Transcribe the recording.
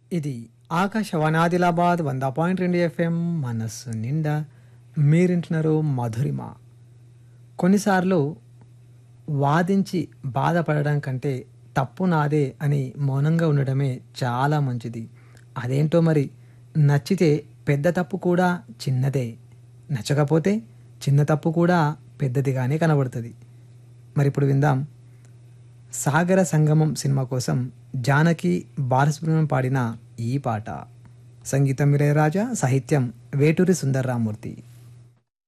ఇది ఆకాశవాణి ఆదిలాబాద్ వంద పాయింట్ రెండు ఎఫ్ఎం మనస్సు నిండా మీరింటున్నారు మధురిమ కొన్నిసార్లు వాదించి బాధపడడం కంటే తప్పు నాదే అని మౌనంగా ఉండడమే చాలా మంచిది అదేంటో మరి నచ్చితే పెద్ద తప్పు కూడా చిన్నదే నచ్చకపోతే చిన్న తప్పు కూడా పెద్దదిగానే కనబడుతుంది మరి ఇప్పుడు విందాం సాగర సంగమం సినిమా కోసం జానకి బాలసుబ్రహ్మణ్యం పాడిన ఈ పాట సంగీతం రాజా సాహిత్యం వేటూరి సుందర్రామూర్తి